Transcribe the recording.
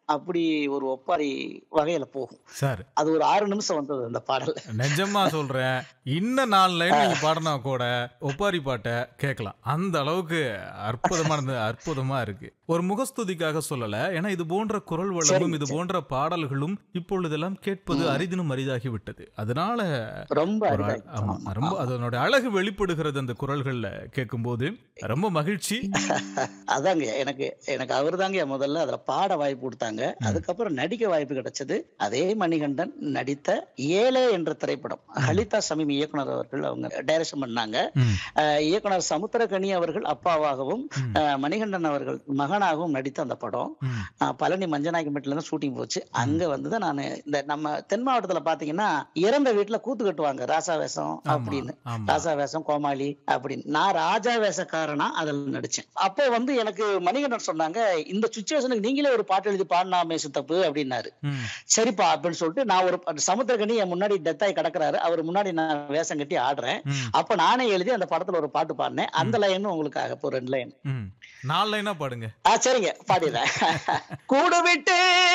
அப்படி ஒரு ஒப்பாரி வகையில போகும் சார் அது ஒரு ஆறு நிமிஷம் வந்தது அந்த பாடல் நிஜமா சொல்றேன் இன்னும் நாலு லைன் நீங்க பாடினா கூட ஒப்பாரி பாட்டை கேட்கலாம் அந்த அளவுக்கு அற்புதமானது அற்புதமா இருக்கு ஒரு முகஸ்துதிக்காக சொல்லல ஏன்னா இது போன்ற குரல் வளமும் சரிங்க, இது போன்ற பாடல்களும் இப்பொழுதெல்லாம் கேட்பது அரிதினும் அரிதாகி விட்டது அதனால ரொம்ப ஒரு அரிதாய். அ- ஆமா ரொம்ப அதனோட அழகு வெளிப்படுகிறது அந்த குரல்கள்ல கேட்கும்போது ரொம்ப மகிழ்ச்சி அதாங்க எனக்கு எனக்கு அவர் தாங்க முதல்ல அதுல பாட வாய்ப்பு கொடுத்தாங்க அதுக்கப்புறம் நடிக்க வாய்ப்பு கிடைச்சது அதே மணிகண்டன் நடித்த ஏழை என்ற திரைப்படம் லலிதா சமீம் இயக்குனர் அவர்கள் அவங்க டைரக்ஷன் பண்ணாங்க ம், அஹ் இயக்குனர் சமுத்திரகனி அவர்கள் அப்பாவாகவும் ம், அஹ் மணிகண்டன் அவர்கள் மகனாகவும் நடித்த அந்த படம் ம். அஹ் பழனி மஞ்சநாயக்கம்பட்டில தான் ஷூட்டிங் போச்சு அங்க வந்து தான் நான் இந்த நம்ம தென் மாவட்டத்துல பாத்தீங்கன்னா இறந்த வீட்டுல கூத்து கட்டுவாங்க ராசா வேஷம் ஆமா, அப்படின்னு ஆமா. ராசா வேஷம் கோமாளி அப்படின்னு நான் ராஜா வேஷக்காரனா அதில் நடிச்சேன் அப்போ வந்து எனக்கு மணிகண்டன் சொன்னாங்க இந்த சுச்சுவேஷனுக்கு நீங்களே ஒரு பாட்டு எழுதி பாடினாமே சித்தப்பு அப்படின்னாரு ம், சரிப்பா அப்படின்னு சொல்லிட்டு நான் ஒரு சமுத்திரகனி என் முன்னாடி டெத் ஆகி கிடக்குறாரு அவர் முன்னாடி நான் வேஷம் கட்டி ஆடுறேன் ம், அப்ப நானே எழுதி அந்த படத்துல ஒரு பாட்டு பாடினேன் அந்த லைனும் உங்களுக்காக இப்போ ரெண்டு லைன் ம். நாலு லைனா பாடுங்க ஆ சரிங்க பாடிடுறேன் கூடு விட்டு